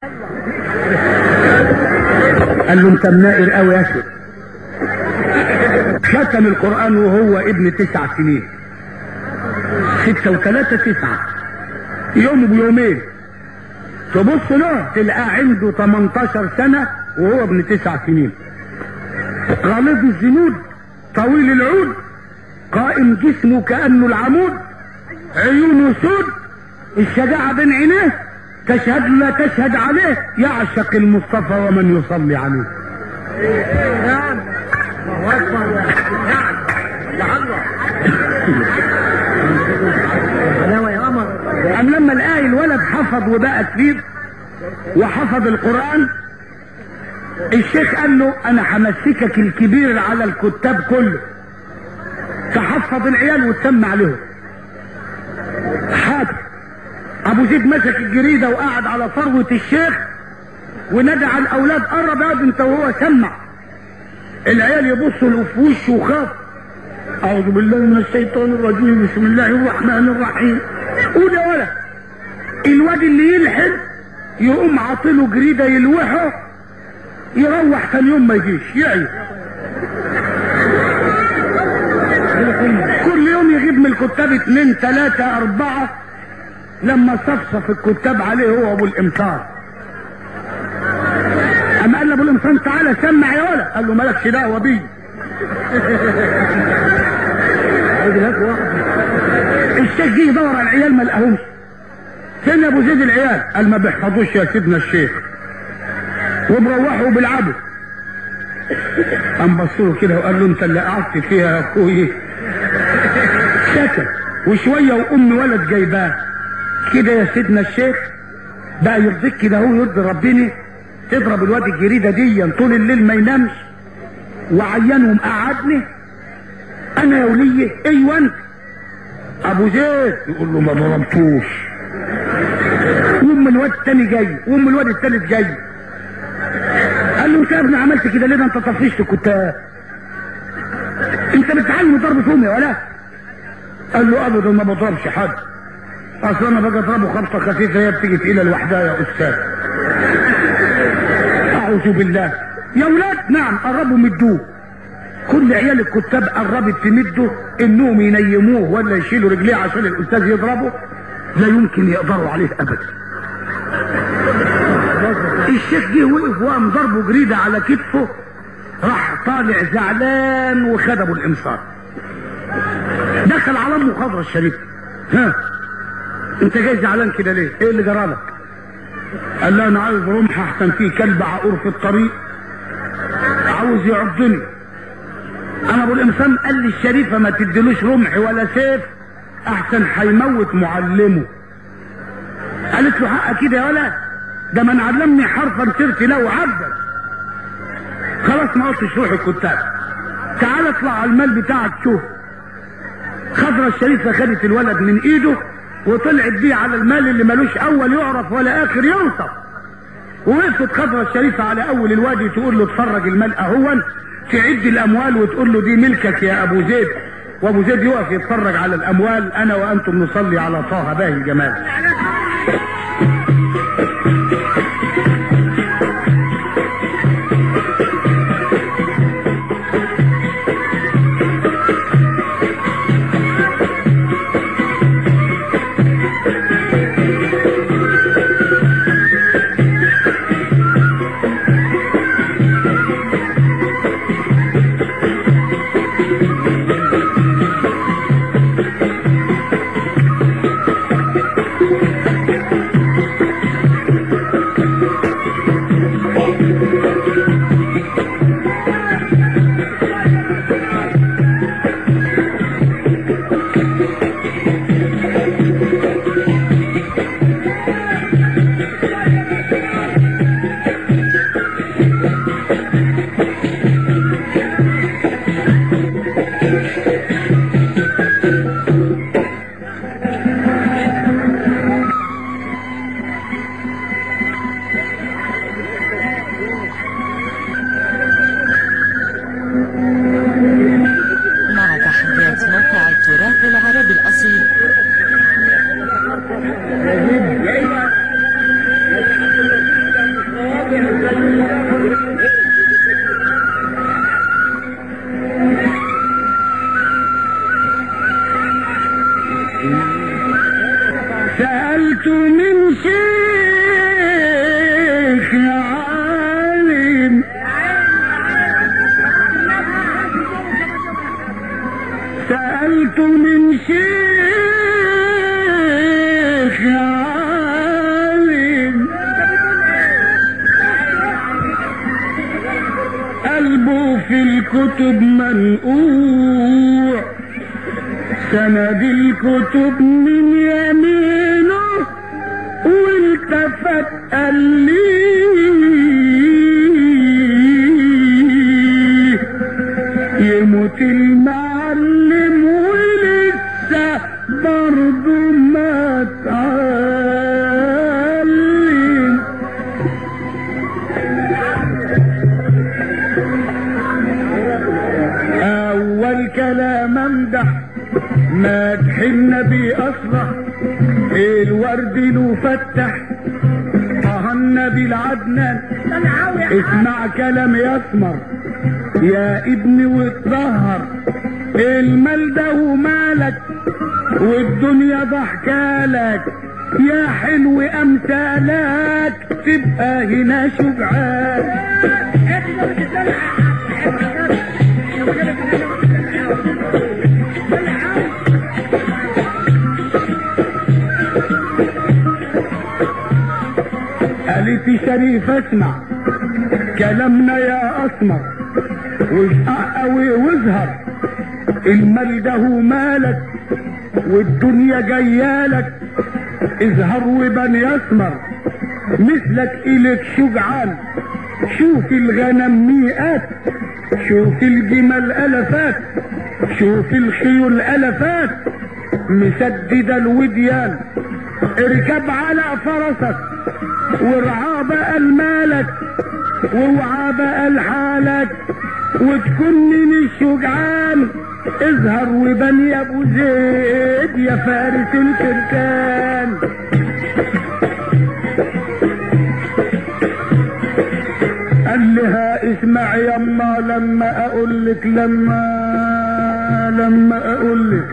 قال له انت منائر قوي يا اخي ختم القرآن وهو ابن تسع سنين ستة وثلاثة تسعة يوم بيومين تبص له تلقاه عنده 18 سنة وهو ابن تسع سنين غليظ الزنود طويل العود قائم جسمه كأنه العمود عيونه سود الشجاعة بين عينيه تشهد لا تشهد عليه يعشق المصطفى ومن يصلي عليه نعم الله اكبر نعم يا الله حلاوه يا قمر أم لما الآية الولد حفظ وبقى كبير وحفظ القرآن الشيخ قال له أنا همسكك الكبير على الكتاب كله تحفظ العيال وتسمع لهم حاضر أبو زيد مسك الجريدة وقعد على ثروة الشيخ ونادى على الأولاد قرب يا انت وهو سمع العيال يبصوا له في وشه وخاف أعوذ بالله من الشيطان الرجيم بسم الله الرحمن الرحيم قول يا ولد الواد اللي يلحق يقوم عاطله جريدة يلوحه يروح ثاني يوم ما يجيش يعي كل يوم يغيب من الكتاب اتنين تلاتة أربعة لما صفصف الكتاب عليه هو أبو الإمصار أما قال له أبو الإمصار تعالى سمع يا ولد قال له مالكش دعوة بيه الشيخ جه يدور على العيال ما لقاهمش فين يا ابو زيد العيال قال ما بيحفظوش يا سيدنا الشيخ وبروحوا بالعبد قام بص له كده وقال له انت اللي قعدت فيها يا اخوي سكت وشويه وام ولد جايباه كده يا سيدنا الشيخ بقى يرضيك كده هو يرضي ربنا تضرب الواد الجريده دي طول الليل ما ينامش وعينهم قعدني انا يا وليه ايوه انت ابو زيد يقول له ما ضربتوش وام الواد التاني جاي وام الواد التالت جاي قال له انت يا ابني عملت كده ليه ده انت طفشت كنت انت بتعلم ضرب امي ولا قال له ابدا ما بضربش حد اصل انا باجي اضربه خبطه خفيفه هي بتيجي تقيله لوحدها يا استاذ اعوذ بالله يا ولاد نعم قربوا مدوه كل عيال الكتاب قربت تمده انهم ينيموه ولا يشيلوا رجليه عشان الاستاذ يضربه لا يمكن يقدروا عليه ابدا الشيخ جه وقف وقام ضربه جريده على كتفه راح طالع زعلان وخد ابو الامصار دخل على امه خضرة الشريف ها انت جاي زعلان كده ليه ايه اللي جرالك قال له انا عايز رمح احسن فيه كلب عقور في الطريق عاوز يعضني انا ابو الامسام قال لي الشريفه ما تديلوش رمح ولا سيف احسن هيموت معلمه قالت له حق كده يا ولد ده من علمني حرفا صرت له عبدا خلاص ما قلتش روح الكتاب تعال اطلع على المال بتاعك شوف خضرة الشريفة خدت الولد من ايده وطلعت بيه على المال اللي ملوش اول يعرف ولا اخر يوصف ووقفت خضرة الشريفة على اول الوادي تقول له اتفرج المال اهون تعد الاموال وتقول له دي ملكك يا ابو زيد وابو زيد يقف يتفرج على الاموال انا وانتم نصلي على طه باهي الجمال شيخ عالم قلبه في الكتب منقوع سند الكتب من يمينه والتفت قال لي يموت المعلم ولسه برضه ما اتعلم اول كلام امدح مدح النبي اصلح الورد له فتح طه النبي العدنان اسمع كلام يسمر يا ابني واتظهر المال ده ومالك والدنيا ضحكالك يا حلو امثالك تبقى هنا شجعان قالت شريف اسمع كلامنا يا اسمر وقوي واظهر المال ده مالك والدنيا جيالك اظهر وبن يسمر مثلك الك شجعان شوف الغنم مئات شوف الجمال الافات شوف الخيول الافات مسددة الوديان اركب على فرسك وارعى بقى المالك واوعى بقى لحالك وتكون من الشجعان اظهر وبن يا ابو زيد يا فارس الفرسان قال لها اسمع يما لما اقول لك لما لما اقول لك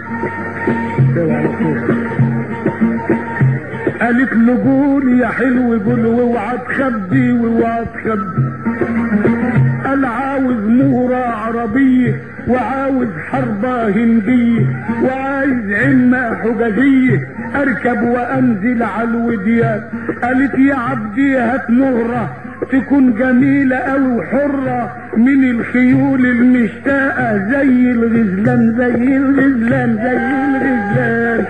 قالت له قول يا حلو قول واوعى تخبي واوعى تخبي قال عاوز مهرة عربية وعاوز حربة هندية وعايز عمة حجازية اركب وانزل على الوديان قالت يا عبدي هات مهرة تكون جميلة أوي وحرة من الخيول المشتاقة زي الغزلان زي الغزلان زي الغزلان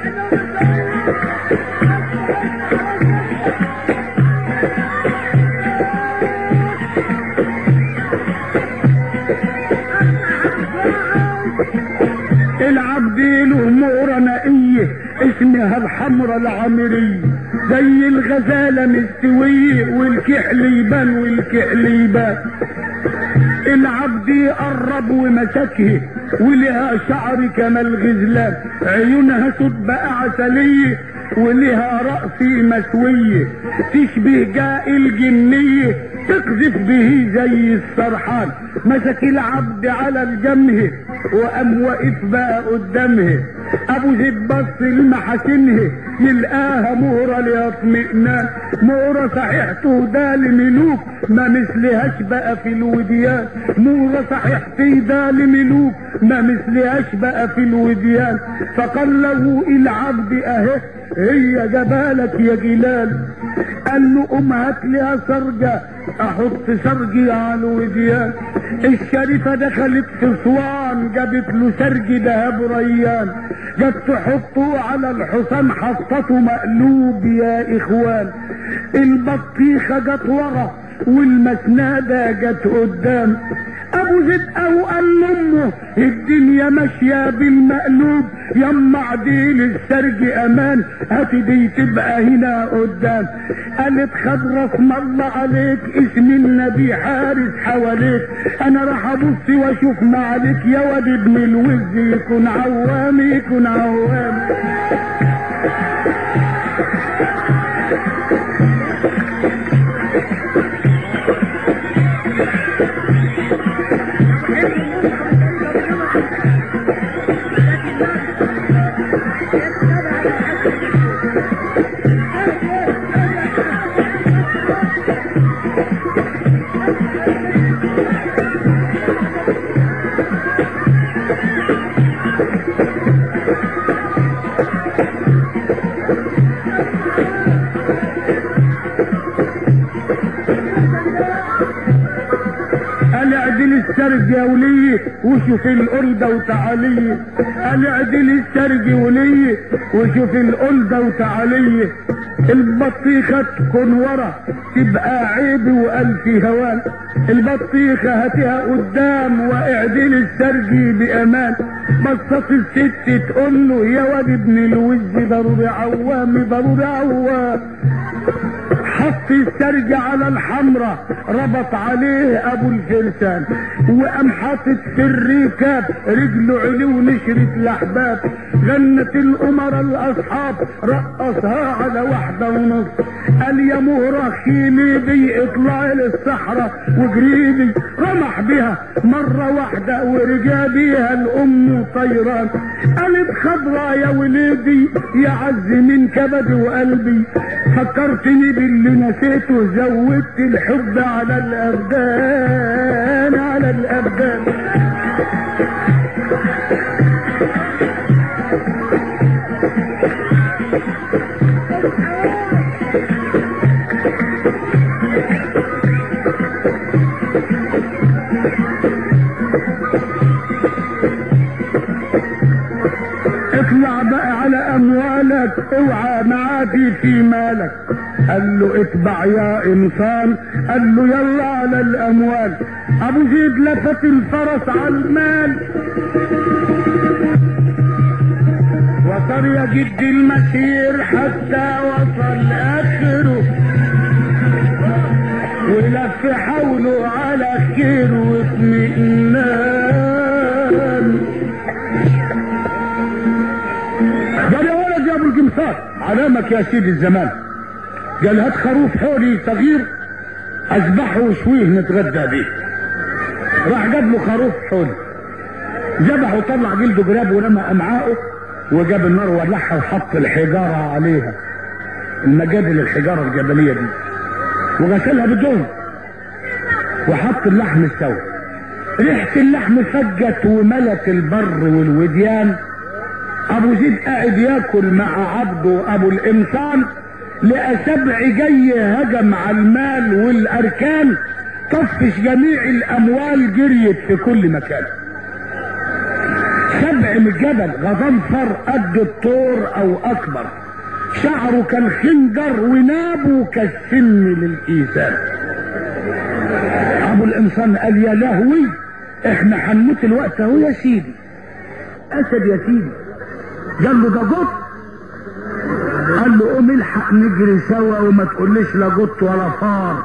العبد له مغرة نقية اسمها الحمرة العمرية زي الغزالة مستوية والكحل يبان والكحل يبان العبد يقرب ومسكه ولها شعر كما الغزلان عيونها سود بقى عسلية ولها رأس مسوية تشبه جاء الجنية تقذف به زي السرحان مسك العبد على الجمه وقام واقف بقى قدامها ابو زيد بص لمحاسنها يلقاها مهرة ليطمئنان مهرة صحيح تهدى لملوك ما مثلهاش بقى في الوديان مهرة صحيح تهدى لملوك ما مثلهاش بقى في الوديان فقال له العبد اهي هي جبالك يا جلال قال له قوم هات لي سرجة احط سرجي على الوديان الشريفة دخلت في اسوان جابت له سرج دهب ريان جت تحطه على الحصان حطته مقلوب يا اخوان البطيخة جت ورا والمسنادة جت قدام ابو زيد او قال لامه الدنيا ماشية بالمقلوب يما عديل السرج امان هات دي تبقى هنا قدام قالت خد رسم الله عليك اسم النبي حارس حواليك انا راح ابص واشوف معاليك يا واد ابن الوز يكون عوام يكون عوام السرج يا ولي وشوف القلدة وتعالي قال اعدل السرج ولي وشوف القلدة وتعالي البطيخة تكون ورا تبقى عيب وألف هوان البطيخة هاتها قدام واعدل السرج بأمان بصت الست تقول له يا واد ابن الوز ضروري عوام ضروري عوام حط السرج على الحمرة ربط عليه ابو الفرسان وقام حاطط في الركاب رجله علي ونشرة الاحباب غنت الامراء الاصحاب رقصها على واحدة ونص قال يا مهرة خيلي بي اطلعي للصحراء وجريبي رمح بها مرة واحدة ورجع بيها الام طيران قالت خضرا يا وليدي يا عز من كبدي وقلبي فكرتني باللي نسيته زودت الحب على الابدان على الابدان اطلع بقى على اموالك اوعى معادي في مالك قال له اتبع يا انسان قال له يلا على الاموال ابو زيد لفت الفرس على المال وصار يا جد المسير حتى وصل اخره ولف حوله على خير واطمئنان قال يا ولد يا ابو القمصان علامك يا سيدي الزمان قال هات خروف حولي صغير اذبحه وشويه نتغدى بيه راح جاب له خروف حولي ذبحه وطلع جلده جراب ورمى امعائه وجاب النار ولعها وحط الحجاره عليها المجادل الحجاره الجبليه دي وغسلها بدون وحط اللحم استوى ريحه اللحم فجت وملت البر والوديان ابو زيد قاعد ياكل مع عبده ابو الانسان لقى سبع جاي هجم على المال والاركان طفش جميع الاموال جريت في كل مكان سبع من الجبل غضنفر قد الطور او اكبر شعره كالخنجر ونابه كالسن للإيثان ابو الانسان قال يا لهوي احنا هنموت الوقت اهو يا سيدي اسد يا سيدي قال له ده جط قال له قوم الحق نجري سوا وما تقوليش لا جط ولا فار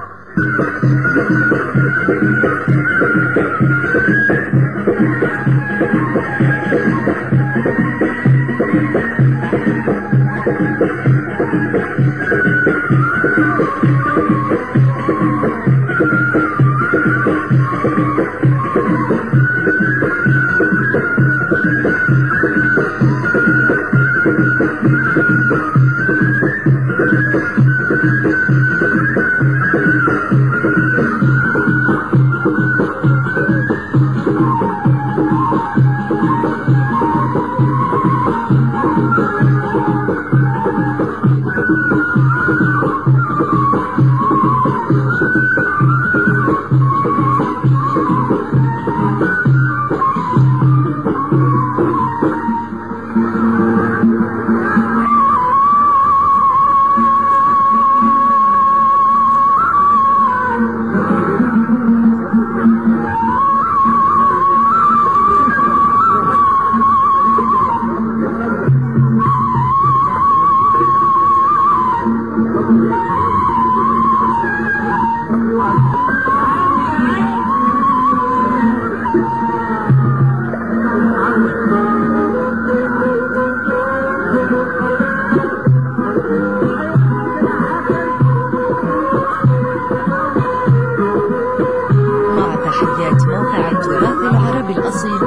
مع تحيات موقع التراث العربي الأصيل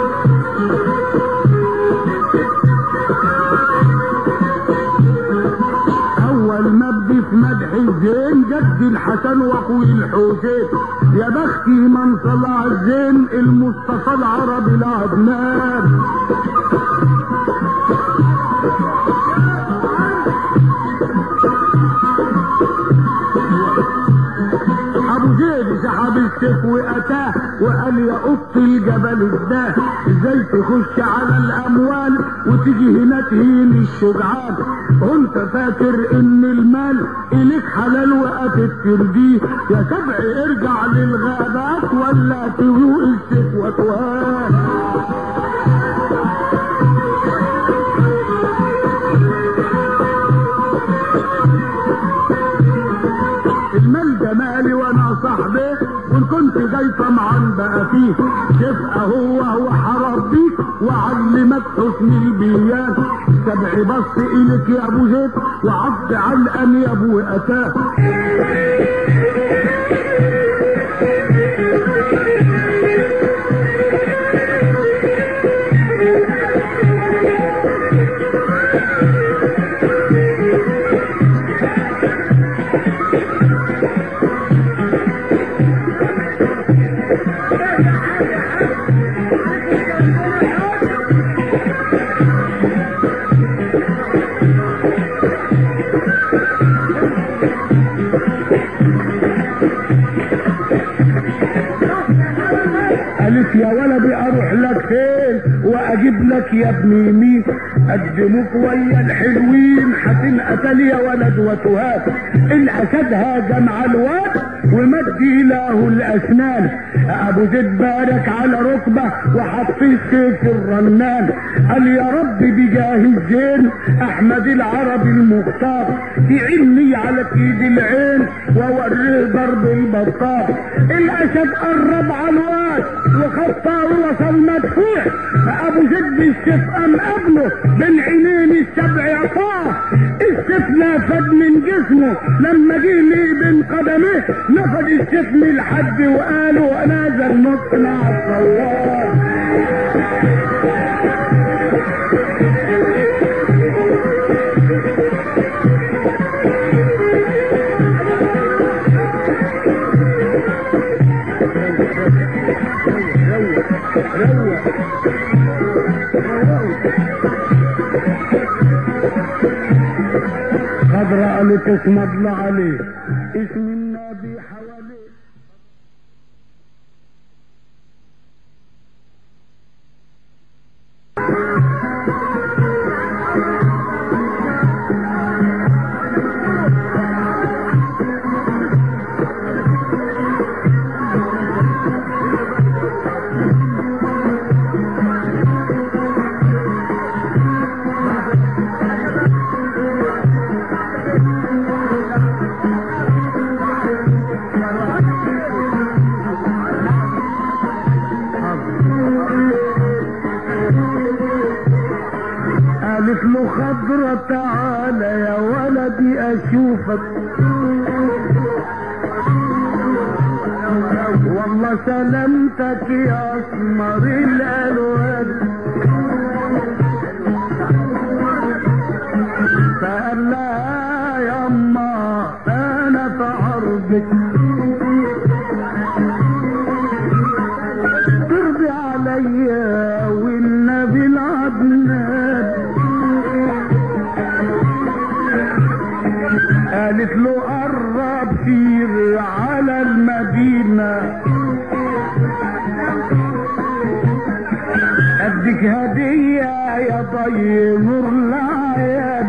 اول ما بدي في مدح الزين جدي الحسن واخوي الحسين يا بختي من طلع الزين المصطفى العربي العدنان ابو زيد سحب السيف واتاه وقال يا قط الجبل الداه ازاي تخش على الاموال وتيجي هنا تهين الشجعان وانت فاكر ان المال اليك حلال وقتت ترضيه يا سبع ارجع للغابات ولا تروق السيف وتوان المال ده مالي وانا صاحبي وان كنت جاي طمعان بقى فيه تبقى هو هو حرب بيك وعلمك حسن البيان سبع بص اليك يا ابو زيد وعض علقا يا ابو اتاه قالت يا ولدي اروح لك فين واجيب لك يا ابني مين قدموك ويا الحلوين هتنقتل يا ولد وتهاب الاسد هاجم على الواد ومد له الاسنان ابو زيد بارك على ركبه وحط السيف الرنان قال يا رب بجاه الزين احمد العربي المختار تعني على ايد العين واوريه ضرب البطار الاسد قرب على الواد وخطاه ووصل مدفوع ابو زيد بالسيف قام قبله بين عينين السبع عطاه السيف نفد من جسمه لما جه لي بين قدميه نفد السيف من الحد وقالوا نازل مطلع الصوار خضرة قالت اسم الله عليه اسم النبي حواليه قالت له خضرة تعالى يا ولدي اشوفك والله سلامتك يا اسمر الالوان فقال لها يا اما انا في عرضك ترضي عليا والنبي العدنان قالت له قرب سير على المدينة اديك هدية يا ضي نور العياد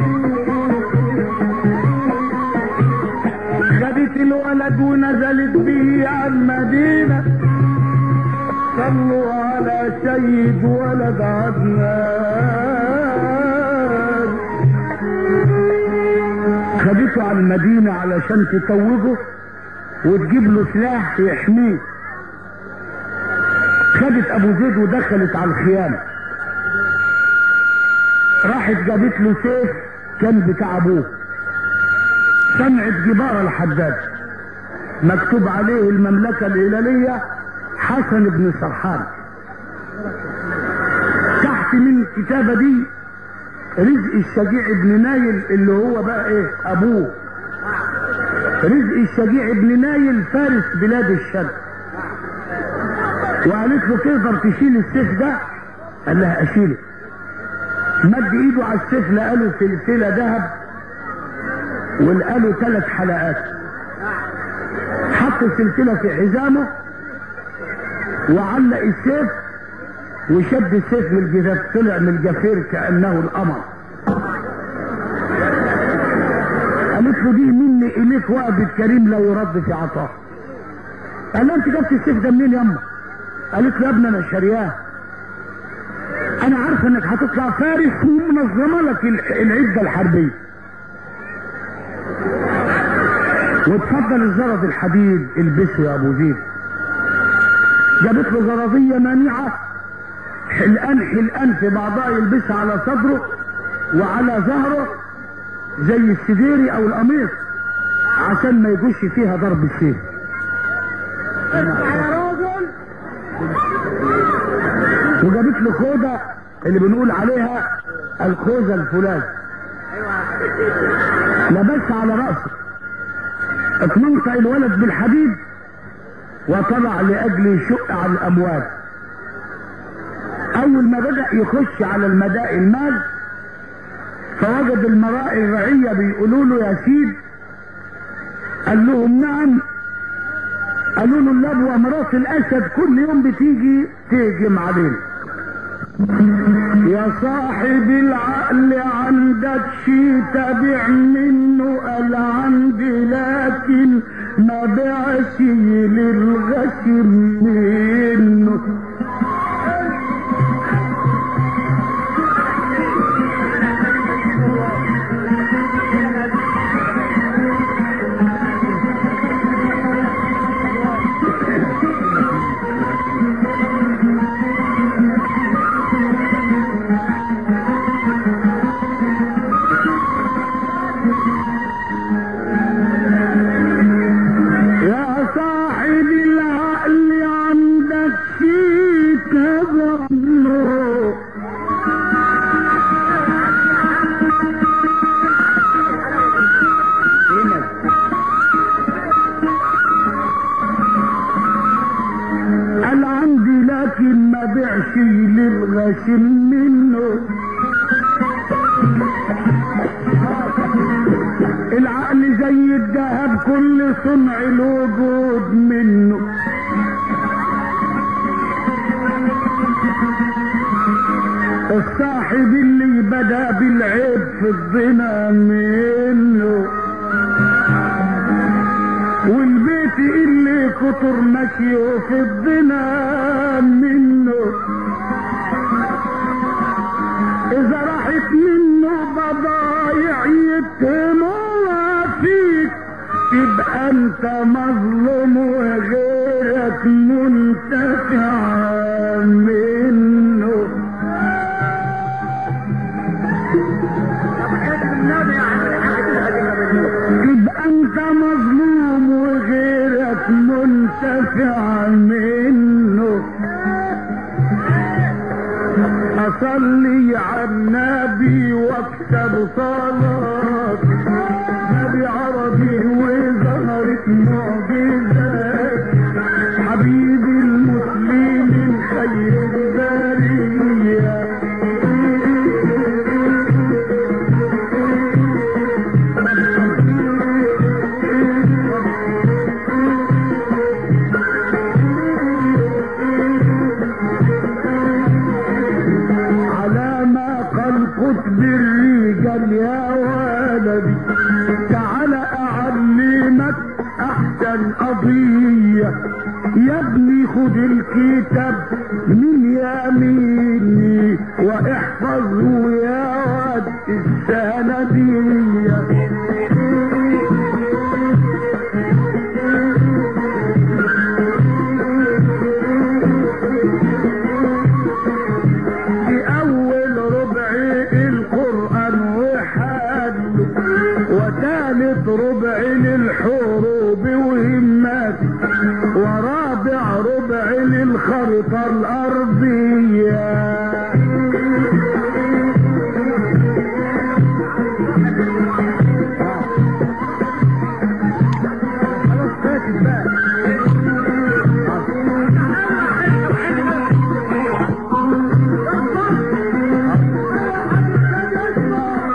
خدت الولد ونزلت بيه على المدينة صلوا على سيد ولد عدنان خدته على المدينة علشان تتوجه وتجيب له سلاح يحميه خدت ابو زيد ودخلت على الخيانة راحت جابت له سيف كان بتاع ابوه سمعت جبار الحداد مكتوب عليه المملكة الهلالية حسن بن سرحان تحت من الكتابة دي رزق الشجيع ابن نايل اللي هو بقى ايه ابوه رزق الشجيع ابن نايل فارس بلاد الشام وقالت له تقدر تشيل السيف ده قال لها اشيله مد ايده على السيف لقى له سلسله ذهب ولقى له ثلاث حلقات حط حط السلسلة في حزامه وعلق السيف وشد السيف من الجفاف طلع من الجفير كأنه القمر قالت له دي مني إليك وعد الكريم لا يرد في عطاه قال له انت جبت السيف ده منين ياما قالت له يا ابني انا شارياه انا عارفه انك هتطلع فارس ومنظمه لك ال- العده الحربيه وتفضل الزرد الحديد البسه يا ابو زيد جابت له زراديه مانعه حلقان حلقان في بعضها يلبسها على صدره وعلى ظهره زي السديري او القميص عشان ما يجوش فيها ضرب السيف وجابت له خوذه اللي بنقول عليها الخوذه الفولاذ لبسها على راسه اتمنطق الولد بالحديد وطلع لاجل يشق على الاموال اول ما بدا يخش على المداء المال فوجد المرائي الرعيه بيقولوا له يا سيد قال لهم نعم قالوا له النبوة مرات الاسد كل يوم بتيجي تهجم علينا يا صاحب العقل عندك شي تبع منه قال عندي لكن ما بعش للغشم منه يا صاحب العقل عندك شي تبع منه قال عندي لكن ما بيعش للغشم منه العقل زي الذهب كل صنع الوجود منه الصاحب اللي بدا بالعيب في الظنا منه والبيت اللي كتر مشيه في الظنا منه اذا راحت منه بضايع يتهموها فيك تبقى انت مظلوم وغيرك منتفع منه تبقى انت مظلوم وغيرك منتفع منه اصلي على النبي واكتب صلاة نبي عربي وظهرت معجزات حبيبي المسلمين خير البريه على ما قال قطب الرجال يا ولدي تعال اعلمك احسن قضية يا ابني خد الكتاب من يميني واحفظه يا واد السندية في اول ربع القرآن وحاله وثالث ربع للحروب وهمات ورابع ربع للخريطة الارضية خلاص فاتت بقى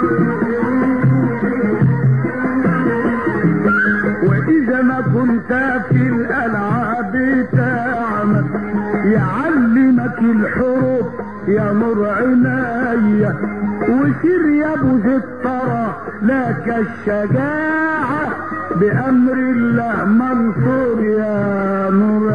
واذا ما كنت في الالعاب تعمل يعلمك الحروف يا نور عينيا وسير يا ابو ذي الطرى لك الشجاعة بأمر الله منصور يا نور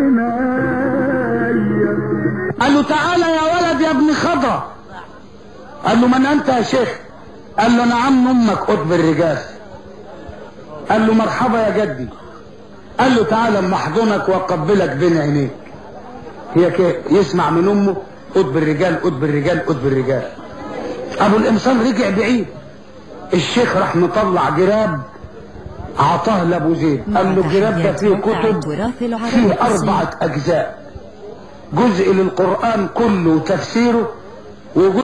عينيا قال له تعالى يا ولد يا ابن خضرة قال له من انت يا شيخ قال له نعم امك قطب الرجال قال له مرحبا يا جدي قال له تعالى اما احضنك واقبلك بين عينيك هي كده يسمع من امه قطب الرجال قطب الرجال قطب الرجال ابو الانسان رجع بعيد الشيخ راح مطلع جراب اعطاه لابو زيد قال له الجراب ده فيه كتب التراث العربي فيه الأصيل اربعة اجزاء جزء للقرآن كله وتفسيره وجزء